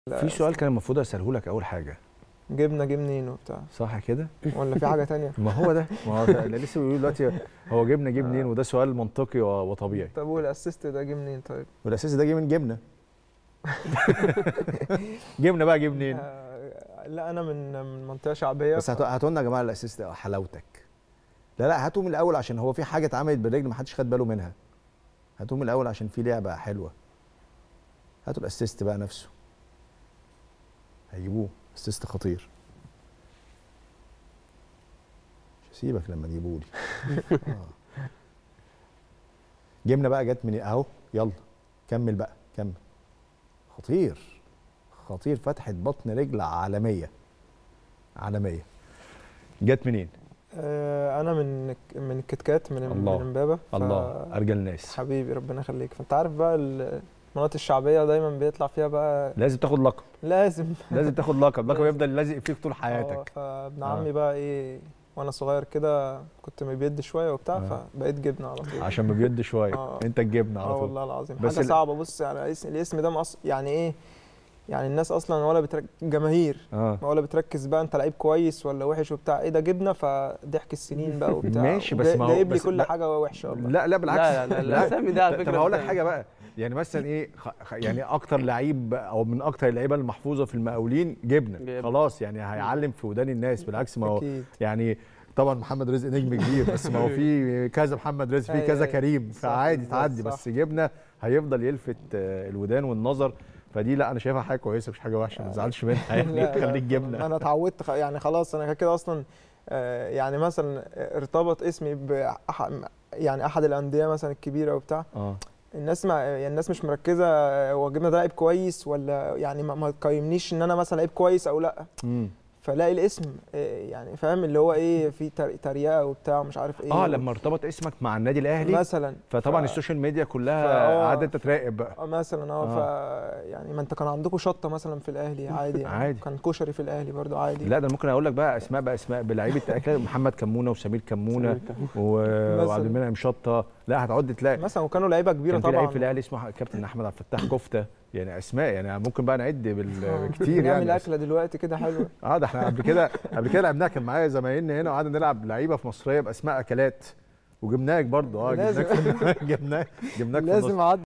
في سؤال كان المفروض اساله لك اول حاجه جبنه جه منين وبتاع صح كده ولا في حاجه تانية ما هو ده ما هو ده اللي لسه بيقولوا دلوقتي هو جبنه جه منين وده سؤال منطقي و- وطبيعي طب والاسيست ده جه منين طيب والاساس ده جه من جبنه جبنه بقى جه منين آه لا انا من من منطقه شعبيه بس هاتوا هاتوا لنا يا جماعه الاساس ده حلاوتك لا لا هاتوا من الاول عشان هو في حاجه اتعملت بالرجل ما حدش خد باله منها هاتوا من الاول عشان في لعبه حلوه هاتوا الاسيست بقى نفسه هيجيبوه اسيست خطير مش هسيبك لما تجيبوا لي آه. جبنا بقى جت من اهو يلا كمل بقى كمل خطير خطير فتحه بطن رجل عالميه عالميه جت منين آه انا من من الكتكات من الله. من امبابه ف- الله ارجى الناس حبيبي ربنا يخليك فانت عارف بقى المناطق الشعبيه دايما بيطلع فيها بقى لازم تاخد لقب لازم لازم تاخد لقب لقب لازم. يفضل لازق فيك طول آه، حياتك فابن آه. عمي بقى ايه وانا صغير كده كنت مبيد شويه وبتاع آه. فبقيت جبنه على طول عشان ما بيد شويه آه. انت الجبنه على اه طول والله العظيم بس حاجه ال- صعبه بص يعني اسم الاسم ده مقص... يعني ايه يعني الناس اصلا ولا بترك... جماهير اه ولا بتركز بقى انت لعيب كويس ولا وحش وبتاع ايه ده جبنه فضحك السنين بقى وبتاع ماشي، بس وجاي- ما هو- جايب لي بس كل لا- حاجه وحشه والله لا لا بالعكس لا لا لا الاسامي ده على فكره طب هقول لك بتاع- حاجه بقى يعني مثلا ايه خ- خ- يعني اكتر لعيب او من اكتر اللعيبه المحفوظه في المقاولين جبنه جبنة. خلاص يعني هيعلم في ودان الناس بالعكس ما هو اكيد يعني طبعا محمد رزق نجم كبير بس ما هو في كذا محمد رزق في أيوة، كذا أيوة. كريم صح، فعادي بالظبط، تعدي صح. بس جبنه هيفضل يلفت آه، الودان والنظر فدي لا انا شايفها حاجه كويسه مش حاجه وحشه ما تزعلش منها يعني لا، لا، خليك ما جبنه انا اتعودت خ- يعني خلاص انا كده اصلا آه، يعني مثلا ارتبط اسمي بأح... يعني احد الانديه مثلا الكبيره وبتاع اه الناس ما يعني الناس مش مركزه آه، هو جبنا ده لعيب كويس ولا يعني ما, ما تقيمنيش ان انا مثلا لعيب كويس او لا مم. فلاقي الاسم آه، يعني فاهم اللي هو ايه في تر- تريقه وبتاع ومش عارف ايه اه لما ارتبط اسمك مع النادي الاهلي مثلا فطبعا ف- السوشيال ميديا كلها فآه. قعدت انت تراقب بقى آه، مثلا اه آه. ف يعني ما انت كان عندكم شطه مثلا في الاهلي عادي يعني عادي. كان كشري في الاهلي برضو عادي لا ده أنا ممكن اقول لك بقى اسماء بقى اسماء بلعيبه اكل محمد كمونه وسمير كمونه و- مثلاً. وعبد المنعم شطه لا هتقعد تلاقي مثلا وكانوا لعيبه كبيره كان في لعيب طبعا في الاهلي اسمه كابتن احمد عبد الفتاح كفته يعني اسماء يعني ممكن بقى نعد بال- بكتير نعمل يعني بس- اكله دلوقتي كده حلوه اه ده احنا قبل كده قبل كده لعبناها كان معايا زمايلنا هنا وقعدنا نلعب لعيبه في مصريه باسماء اكلات وجبناك برضه اه لازم. جبناك في- جبناك جبناك في النص. لازم اعدي